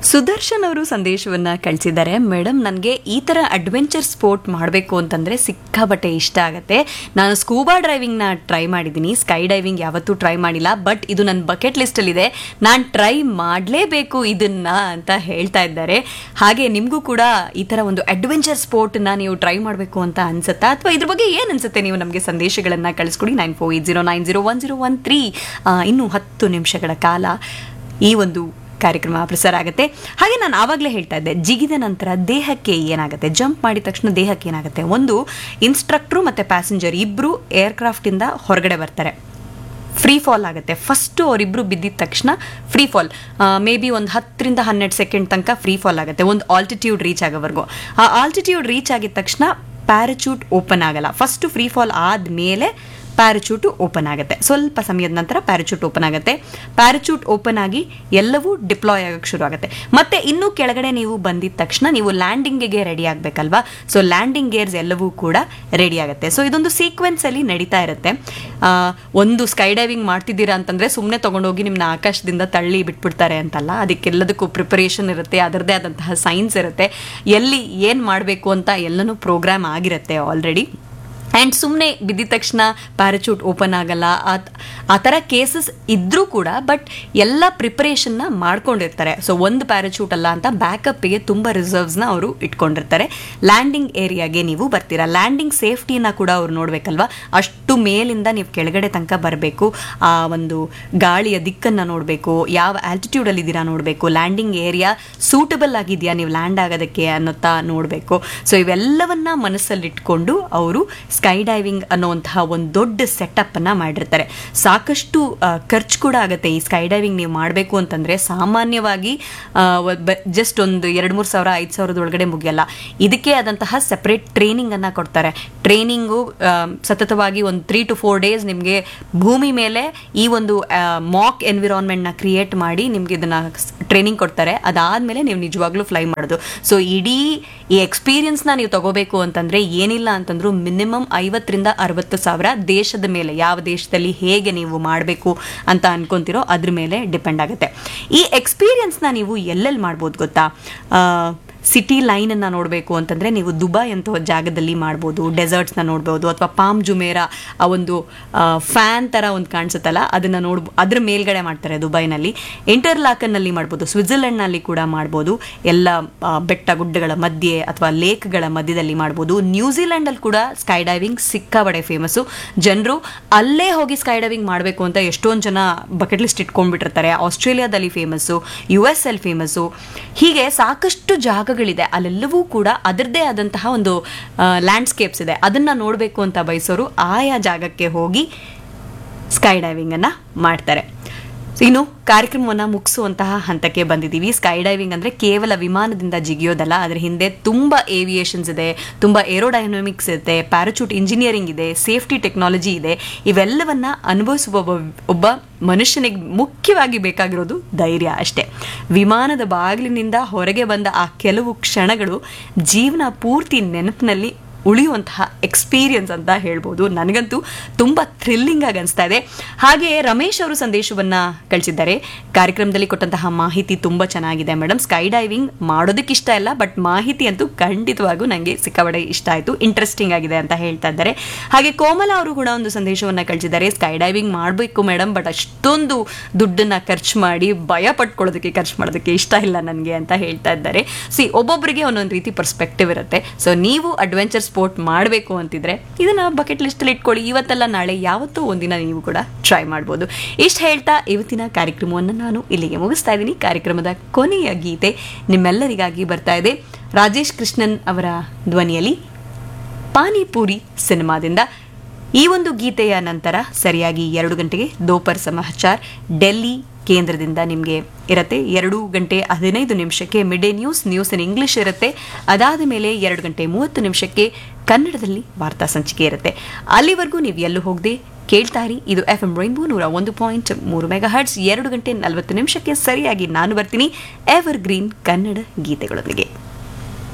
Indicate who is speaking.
Speaker 1: ಸುದರ್ಶನ್ ಅವರು ಸಂದೇಶವನ್ನ ಕಳಿಸಿದ್ದಾರೆ ಮೇಡಮ್ ನನಗೆ ಈ ಥರ ಅಡ್ವೆಂಚರ್ ಸ್ಪೋರ್ಟ್ ಮಾಡಬೇಕು ಅಂತಂದರೆ ಸಿಕ್ಕಾಬಟ್ಟೆ ಇಷ್ಟ ಆಗುತ್ತೆ ನಾನು ಸ್ಕೂಬಾ ಡ್ರೈವಿಂಗ್ನ ಟ್ರೈ ಮಾಡಿದ್ದೀನಿ ಸ್ಕೈ ಡೈವಿಂಗ್ ಯಾವತ್ತೂ ಟ್ರೈ ಮಾಡಿಲ್ಲ ಬಟ್ ಇದು ನನ್ನ ಬಕೆಟ್ ಲಿಸ್ಟಲ್ಲಿದೆ ನಾನು ಟ್ರೈ ಮಾಡಲೇಬೇಕು ಇದನ್ನ ಅಂತ ಹೇಳ್ತಾ ಇದ್ದಾರೆ ಹಾಗೆ ನಿಮಗೂ ಕೂಡ ಈ ಥರ ಒಂದು ಅಡ್ವೆಂಚರ್ ಸ್ಪೋರ್ಟ್ನ ನೀವು ಟ್ರೈ ಮಾಡಬೇಕು ಅಂತ ಅನ್ಸುತ್ತಾ ಅಥವಾ ಇದ್ರ ಬಗ್ಗೆ ಏನು ಅನ್ಸುತ್ತೆ ನೀವು ನಮಗೆ ಸಂದೇಶಗಳನ್ನು ಕಳಿಸ್ಕೊಡಿ nine four eight zero nine zero one zero one three ಇನ್ನು ಹತ್ತು ನಿಮಿಷಗಳ ಕಾಲ ಈ ಒಂದು ಕಾರ್ಯಕ್ರಮ ಪ್ರಸಾರ ಆಗುತ್ತೆ ಹಾಗೆ ನಾನು ಆವಾಗಲೇ ಹೇಳ್ತಾ ಇದ್ದೆ ಜಿಗಿದ ನಂತರ ದೇಹಕ್ಕೆ ಏನಾಗುತ್ತೆ ಜಂಪ್ ಮಾಡಿದ ತಕ್ಷಣ ದೇಹಕ್ಕೆ ಏನಾಗುತ್ತೆ ಒಂದು ಇನ್ಸ್ಟ್ರಕ್ಟ್ರು ಮತ್ತು ಪ್ಯಾಸೆಂಜರ್ ಇಬ್ಬರು ಏರ್ಕ್ರಾಫ್ಟಿಂದ ಹೊರಗಡೆ ಬರ್ತಾರೆ ಫ್ರೀ ಫಾಲ್ ಆಗುತ್ತೆ ಫಸ್ಟು ಅವರಿಬ್ಬರು ಬಿದ್ದಿದ ತಕ್ಷಣ ಫ್ರೀ ಫಾಲ್ ಮೇ ಬಿ ಒಂದು ಹತ್ತರಿಂದ ಹನ್ನೆರಡು ಸೆಕೆಂಡ್ ತನಕ ಫ್ರೀ ಫಾಲ್ ಆಗುತ್ತೆ ಒಂದು ಆಲ್ಟಿಟ್ಯೂಡ್ ರೀಚ್ ಆಗೋವರೆಗೂ ಆ ಆಲ್ಟಿಟ್ಯೂಡ್ ರೀಚ್ ಆಗಿದ ತಕ್ಷಣ ಪ್ಯಾರಚೂಟ್ ಓಪನ್ ಆಗಲ್ಲ ಫಸ್ಟು ಫ್ರೀ ಫಾಲ್ ಆದಮೇಲೆ ಪ್ಯಾರಚೂಟು ಓಪನ್ ಆಗುತ್ತೆ ಸ್ವಲ್ಪ ಸಮಯದ ನಂತರ ಪ್ಯಾರಚೂಟ್ ಓಪನ್ ಆಗುತ್ತೆ ಪ್ಯಾರಚೂಟ್ ಓಪನ್ ಆಗಿ ಎಲ್ಲವೂ ಡಿಪ್ಲಾಯ್ ಆಗೋಕ್ಕೆ ಶುರು ಆಗುತ್ತೆ ಮತ್ತೆ ಇನ್ನೂ ಕೆಳಗಡೆ ನೀವು ಬಂದಿದ ತಕ್ಷಣ ನೀವು ಲ್ಯಾಂಡಿಂಗಿಗೆ ರೆಡಿ ಆಗಬೇಕಲ್ವಾ ಸೊ ಲ್ಯಾಂಡಿಂಗ್ ಗೇರ್ಸ್ ಎಲ್ಲವೂ ಕೂಡ ರೆಡಿ ಆಗುತ್ತೆ ಸೊ ಇದೊಂದು ಸೀಕ್ವೆನ್ಸಲ್ಲಿ ನಡೀತಾ ಇರುತ್ತೆ ಆ, ಒಂದು ಸ್ಕೈ ಡೈವಿಂಗ್ ಮಾಡ್ತಿದ್ದೀರಾ ಅಂತಂದರೆ ಸುಮ್ಮನೆ ತೊಗೊಂಡೋಗಿ ನಿಮ್ಮನ್ನ ಆಕಾಶದಿಂದ ತಳ್ಳಿ ಬಿಟ್ಬಿಡ್ತಾರೆ ಅಂತಲ್ಲ ಅದಕ್ಕೆಲ್ಲದಕ್ಕೂ ಪ್ರಿಪರೇಷನ್ ಇರುತ್ತೆ ಅದರದ್ದೇ ಆದಂತಹ ಸೈನ್ಸ್ ಇರುತ್ತೆ ಎಲ್ಲಿ ಏನು ಮಾಡಬೇಕು ಅಂತ ಎಲ್ಲನೂ ಪ್ರೋಗ್ರಾಮ್ ಆಗಿರುತ್ತೆ ಆಲ್ರೆಡಿ ಆ್ಯಂಡ್ ಸುಮ್ಮನೆ ಬಿದ್ದಿದ ತಕ್ಷಣ ಪ್ಯಾರಚೂಟ್ ಓಪನ್ ಆಗಲ್ಲ ಆ- ಆ ಥರ ಕೇಸಸ್ ಇದ್ರೂ ಕೂಡ ಬಟ್ ಎಲ್ಲ ಪ್ರಿಪರೇಷನ್ನ ಮಾಡ್ಕೊಂಡಿರ್ತಾರೆ ಸೊ ಒಂದು ಪ್ಯಾರಚೂಟ್ ಅಲ್ಲ ಅಂತ ಬ್ಯಾಕಪ್ಪಿಗೆ ತುಂಬ ರಿಸರ್ವ್ಸ್ನ ಅವರು ಇಟ್ಕೊಂಡಿರ್ತಾರೆ ಲ್ಯಾಂಡಿಂಗ್ ಏರಿಯಾಗೆ ನೀವು ಬರ್ತೀರಾ ಲ್ಯಾಂಡಿಂಗ್ ಸೇಫ್ಟಿನ ಕೂಡ ಅವ್ರು ನೋಡಬೇಕಲ್ವಾ ಅಷ್ಟು ಮೇಲಿಂದ ನೀವು ಕೆಳಗಡೆ ತನಕ ಬರಬೇಕು ಆ ಒಂದು ಗಾಳಿಯ ದಿಕ್ಕನ್ನು ನೋಡಬೇಕು ಯಾವ ಆಲ್ಟಿಟ್ಯೂಡಲ್ಲಿ ಇದ್ದೀರಾ ನೋಡಬೇಕು ಲ್ಯಾಂಡಿಂಗ್ ಏರಿಯಾ ಸೂಟಬಲ್ ಆಗಿದೆಯಾ ನೀವು ಲ್ಯಾಂಡ್ ಆಗೋದಕ್ಕೆ ಅನ್ನೋತಾ ನೋಡಬೇಕು ಸೊ ಇವೆಲ್ಲವನ್ನ ಮನಸ್ಸಲ್ಲಿಟ್ಕೊಂಡು ಅವರು ಸ್ಕೈ ಡೈವಿಂಗ್ ಅನ್ನುವಂತಹ ಒಂದು ದೊಡ್ಡ ಸೆಟಪ್ಪನ್ನು ಮಾಡಿರ್ತಾರೆ ಸಾಕಷ್ಟು ಖರ್ಚು ಕೂಡ ಆಗುತ್ತೆ ಈ ಸ್ಕೈ ಡೈವಿಂಗ್ ನೀವು ಮಾಡಬೇಕು ಅಂತಂದರೆ ಸಾಮಾನ್ಯವಾಗಿ ಜಸ್ಟ್ ಒಂದು ಎರಡು ಮೂರು ಸಾವಿರ ಐದು ಸಾವಿರದ ಒಳಗಡೆ ಮುಗಿಯಲ್ಲ ಇದಕ್ಕೆ ಆದಂತಹ ಸೆಪರೇಟ್ ಟ್ರೈನಿಂಗನ್ನು ಕೊಡ್ತಾರೆ ಟ್ರೈನಿಂಗು ಸತತವಾಗಿ ಒಂದು ತ್ರೀ ಟು ಫೋರ್ ಡೇಸ್ ನಿಮಗೆ ಭೂಮಿ ಮೇಲೆ ಈ ಒಂದು ಮಾಕ್ ಎನ್ವಿರಾನ್ಮೆಂಟ್ನ ಕ್ರಿಯೇಟ್ ಮಾಡಿ ನಿಮ್ಗೆ ಇದನ್ನ ಟ್ರೈನಿಂಗ್ ಕೊಡ್ತಾರೆ ಅದಾದಮೇಲೆ ನೀವು ನಿಜವಾಗ್ಲೂ ಫ್ಲೈ ಮಾಡೋದು ಸೊ ಇಡೀ ಈ ಎಕ್ಸ್ಪೀರಿಯನ್ಸ್ನ ನೀವು ತಗೋಬೇಕು ಅಂತಂದರೆ ಏನಿಲ್ಲ ಅಂತಂದ್ರೂ ಮಿನಿಮಮ್ ಐವತ್ತರಿಂದ ಅರವತ್ತು ಸಾವಿರ ದೇಶದ ಮೇಲೆ ಯಾವ ದೇಶದಲ್ಲಿ ಹೇಗೆ ನೀವು ಮಾಡಬೇಕು ಅಂತ ಅನ್ಕೊಂತಿರೋ ಅದ್ರ ಮೇಲೆ ಡಿಪೆಂಡ್ ಆಗುತ್ತೆ ಈ ಎಕ್ಸ್ಪೀರಿಯನ್ಸ್ನ ನೀವು ಎಲ್ಲೆಲ್ಲಿ ಮಾಡ್ಬೋದು ಗೊತ್ತಾ ಸಿಟಿ ಲೈನನ್ನು ನೋಡಬೇಕು ಅಂತಂದರೆ ನೀವು ದುಬೈ ಅಂತ ಒಂದು ಜಾಗದಲ್ಲಿ ಮಾಡ್ಬೋದು ಡೆಸರ್ಟ್ಸ್ನ ನೋಡ್ಬೋದು ಅಥವಾ ಪಾಮ್ ಜುಮೇರಾ ಆ ಒಂದು ಫ್ಯಾನ್ ಥರ ಒಂದು ಕಾಣಿಸುತ್ತಲ್ಲ ಅದನ್ನು ನೋಡ್ ಅದ್ರ ಮೇಲ್ಗಡೆ ಮಾಡ್ತಾರೆ ದುಬೈನಲ್ಲಿ ಇಂಟರ್ಲಾಕನ್ನಲ್ಲಿ ಮಾಡ್ಬೋದು ಸ್ವಿಟ್ಜರ್ಲೆಂಡ್ನಲ್ಲಿ ಕೂಡ ಮಾಡ್ಬೋದು ಎಲ್ಲ ಆ, ಬೆಟ್ಟ ಗುಡ್ಡಗಳ ಮಧ್ಯೆ ಅಥವಾ ಲೇಕ್ಗಳ ಮಧ್ಯದಲ್ಲಿ ಮಾಡ್ಬೋದು ನ್ಯೂಜಿಲೆಂಡಲ್ಲಿ ಕೂಡ ಸ್ಕೈ ಡೈವಿಂಗ್ ಸಿಕ್ಕಾಬಡೆ ಫೇಮಸ್ಸು ಜನರು ಅಲ್ಲೇ ಹೋಗಿ ಸ್ಕೈ ಡೈವಿಂಗ್ ಮಾಡಬೇಕು ಅಂತ ಎಷ್ಟೊಂದು ಜನ ಬಕೆಟ್ ಲಿಸ್ಟ್ ಇಟ್ಕೊಂಡ್ಬಿಟ್ಟಿರ್ತಾರೆ ಆಸ್ಟ್ರೇಲಿಯಾದಲ್ಲಿ ಫೇಮಸ್ಸು ಯು ಎಸ್ ಅಲ್ಲಿ ಫೇಮಸ್ಸು ಹೀಗೆ ಸಾಕಷ್ಟು ಜಾಗಗಳಿದೆ ಅಲ್ಲೆಲ್ಲವೂ ಕೂಡ ಅದರದ್ದೇ ಆದಂತಹ ಒಂದು ಲ್ಯಾಂಡ್ಸ್ಕೇಪ್ಸ್ ಇದೆ ಅದನ್ನು ನೋಡಬೇಕು ಅಂತ ಬಯಸೋರು ಆಯಾ ಜಾಗಕ್ಕೆ ಹೋಗಿ ಸ್ಕೈ ಡೈವಿಂಗನ್ನು ಮಾಡ್ತಾರೆ ಸೊ ಇನ್ನು ಕಾರ್ಯಕ್ರಮವನ್ನು ಮುಗಿಸುವಂತಹ ಹಂತಕ್ಕೆ ಬಂದಿದ್ದೀವಿ ಸ್ಕೈ ಡೈವಿಂಗ್ ಅಂದರೆ ಕೇವಲ ವಿಮಾನದಿಂದ ಜಿಗಿಯೋದಲ್ಲ ಅದರ ಹಿಂದೆ ತುಂಬ ಏವಿಯೇಷನ್ಸ್ ಇದೆ ತುಂಬ ಏರೋಡೈನಮಿಕ್ಸ್ ಇದೆ ಪ್ಯಾರಾಚೂಟ್ ಇಂಜಿನಿಯರಿಂಗ್ ಇದೆ ಸೇಫ್ಟಿ ಟೆಕ್ನಾಲಜಿ ಇದೆ ಇವೆಲ್ಲವನ್ನ ಅನುಭವಿಸುವ ಒಬ್ಬ ಒಬ್ಬ ಮನುಷ್ಯನಿಗೆ ಮುಖ್ಯವಾಗಿ ಬೇಕಾಗಿರೋದು ಧೈರ್ಯ ಅಷ್ಟೇ ವಿಮಾನದ ಬಾಗಿಲಿನಿಂದ ಹೊರಗೆ ಬಂದ ಆ ಕೆಲವು ಕ್ಷಣಗಳು ಜೀವನ ಪೂರ್ತಿ ನೆನಪಿನಲ್ಲಿ ಉಳಿಯುವಂತಹ ಎಕ್ಸ್ಪೀರಿಯನ್ಸ್ ಅಂತ ಹೇಳ್ಬೋದು ನನಗಂತೂ ತುಂಬ ಥ್ರಿಲ್ಲಿಂಗ್ ಆಗಿ ಅನಿಸ್ತಾ ಇದೆ ಹಾಗೆ ರಮೇಶ್ ಅವರು ಸಂದೇಶವನ್ನ ಕಳಿಸಿದ್ದಾರೆ ಕಾರ್ಯಕ್ರಮದಲ್ಲಿ ಕೊಟ್ಟಂತಹ ಮಾಹಿತಿ ತುಂಬ ಚೆನ್ನಾಗಿದೆ ಮೇಡಮ್ ಸ್ಕೈ ಡೈವಿಂಗ್ ಮಾಡೋದಕ್ಕೆ ಇಷ್ಟ ಇಲ್ಲ ಬಟ್ ಮಾಹಿತಿ ಅಂತೂ ಖಂಡಿತವಾಗೂ ನನಗೆ ಸಿಕ್ಕಾಬಡೆ ಇಷ್ಟ ಆಯಿತು ಇಂಟ್ರೆಸ್ಟಿಂಗ್ ಆಗಿದೆ ಅಂತ ಹೇಳ್ತಾ ಇದ್ದಾರೆ ಹಾಗೆ ಕೋಮಲ ಅವರು ಕೂಡ ಒಂದು ಸಂದೇಶವನ್ನ ಕಳಿಸಿದ್ದಾರೆ ಸ್ಕೈ ಡೈವಿಂಗ್ ಮಾಡಬೇಕು ಮೇಡಮ್ ಬಟ್ ಅಷ್ಟೊಂದು ದುಡ್ಡನ್ನ ಖರ್ಚು ಮಾಡಿ ಭಯ ಪಟ್ಕೊಳ್ಳೋದಕ್ಕೆ ಖರ್ಚು ಮಾಡೋದಕ್ಕೆ ಇಷ್ಟ ಇಲ್ಲ ನನಗೆ ಅಂತ ಹೇಳ್ತಾ ಇದ್ದಾರೆ ಸಿ ಒಬ್ಬೊಬ್ಬರಿಗೆ ಒಂದೊಂದು ರೀತಿ ಪರ್ಸ್ಪೆಕ್ಟಿವ್ ಇರುತ್ತೆ ಸೊ ನೀವು ಅಡ್ವೆಂಚರ್ ಸ್ಪೋರ್ಟ್ ಮಾಡಬೇಕು ಅಂತಿದ್ರೆ ಇದನ್ನ ಬಕೆಟ್ ಲಿಸ್ಟಲ್ಲಿ ಇಟ್ಕೊಳ್ಳಿ ಇವತ್ತಲ್ಲ ನಾಳೆ ಯಾವತ್ತೂ ಒಂದಿನ ನೀವು ಕೂಡ ಟ್ರೈ ಮಾಡ್ಬೋದು ಇಷ್ಟು ಹೇಳ್ತಾ ಇವತ್ತಿನ ಕಾರ್ಯಕ್ರಮವನ್ನು ನಾನು ಇಲ್ಲಿಗೆ ಮುಗಿಸ್ತಾ ಇದ್ದೀನಿ ಕಾರ್ಯಕ್ರಮದ ಕೊನೆಯ ಗೀತೆ ನಿಮ್ಮೆಲ್ಲರಿಗಾಗಿ ಬರ್ತಾ ಇದೆ ರಾಜೇಶ್ ಕೃಷ್ಣನ್ ಅವರ ಧ್ವನಿಯಲ್ಲಿ ಪಾನಿಪೂರಿ ಸಿನಿಮಾದಿಂದ ಈ ಒಂದು ಗೀತೆಯ ನಂತರ ಸರಿಯಾಗಿ ಎರಡು ಗಂಟೆಗೆ ದೋಪರ್ ಸಮಾಚಾರ್ ಡೆಲ್ಲಿ ಕೇಂದ್ರದಿಂದ ನಿಮಗೆ ಇರುತ್ತೆ ಎರಡು ಗಂಟೆ ಹದಿನೈದು ನಿಮಿಷಕ್ಕೆ mid day news news in English ಇರುತ್ತೆ ಅದಾದ ಮೇಲೆ ಎರಡು ಗಂಟೆ ಮೂವತ್ತು ನಿಮಿಷಕ್ಕೆ ಕನ್ನಡದಲ್ಲಿ ವಾರ್ತಾ ಸಂಚಿಕೆ ಇರುತ್ತೆ ಅಲ್ಲಿವರೆಗೂ ನೀವು ಎಲ್ಲೂ ಹೋಗದೆ ಕೇಳ್ತಾರಿ ಇದು ಎಫ್ ಎಂ ರೈನ್ಬೋ ನೂರ ಒಂದು ಪಾಯಿಂಟ್ ಮೂರು ಮೆಗಾ ಹರ್ಟ್ಸ್ ಎರಡು ಗಂಟೆ ನಲವತ್ತು ನಿಮಿಷಕ್ಕೆ ಸರಿಯಾಗಿ ನಾನು ಬರ್ತೀನಿ ಎವರ್ ಗ್ರೀನ್ ಕನ್ನಡ ಗೀತೆಗಳೊಂದಿಗೆ